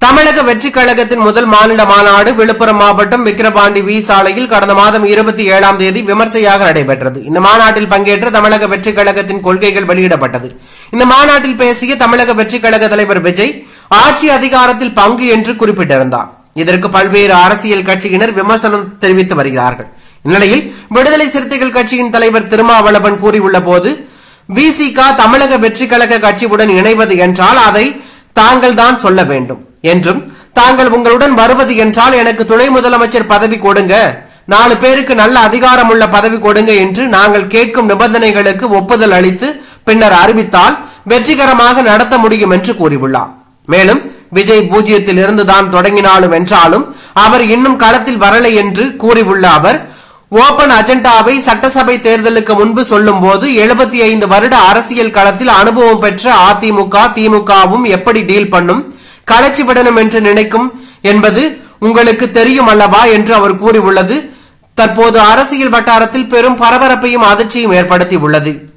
தமிழக வெற்றிக் கழகத்தின் முதல் மாநில மாநாடு விழுப்புரம் மாவட்டம் விக்கிரபாண்டி வி சாலையில் கடந்த மாதம் இருபத்தி ஏழாம் தேதி விமர்சையாக நடைபெற்றது இந்த மாநாட்டில் பங்கேற்ற தமிழக வெற்றிக் கழகத்தின் கொள்கைகள் வெளியிடப்பட்டது இந்த மாநாட்டில் பேசிய தமிழக வெற்றிக் கழக தலைவர் விஜய் ஆட்சி அதிகாரத்தில் பங்கு என்று குறிப்பிட்டிருந்தார் இதற்கு பல்வேறு அரசியல் கட்சியினர் விமர்சனம் தெரிவித்து வருகிறார்கள் இந்நிலையில் விடுதலை சிறுத்தைகள் கட்சியின் தலைவர் திருமாவளவன் கூறியுள்ள போது விசிக தமிழக வெற்றி கழக கட்சியுடன் இணைவது என்றால் அதை தாங்கள் தான் சொல்ல வேண்டும் என்றும் தாங்கள் உங்களுடன் வருவது என்றால் எனக்கு துணை முதலமைச்சர் பதவி கொடுங்க நாலு பேருக்கு நல்ல அதிகாரம் உள்ள பதவி கொடுங்க என்று நாங்கள் கேட்கும் நிபந்தனைகளுக்கு ஒப்புதல் அளித்து பின்னர் அறிவித்தால் வெற்றிகரமாக நடத்த முடியும் என்று கூறியுள்ளார் மேலும் விஜய் பூஜ்ஜியத்தில் இருந்து தான் தொடங்கினாலும் என்றாலும் அவர் இன்னும் களத்தில் வரலை என்று கூறியுள்ள அவர் ஓபன் அஜெண்டாவை சட்டசபை தேர்தலுக்கு முன்பு சொல்லும் போது எழுபத்தி ஐந்து வருட அரசியல் களத்தில் அனுபவம் பெற்ற அதிமுக திமுகவும் எப்படி டீல் பண்ணும் களைச்சி விடணும் என்று நினைக்கும் என்பது உங்களுக்கு தெரியும் அல்லவா என்று அவர் கூறியுள்ளது தற்போது அரசியல் வட்டாரத்தில் பெரும் பரபரப்பையும் அதிர்ச்சியும் ஏற்படுத்தி உள்ளது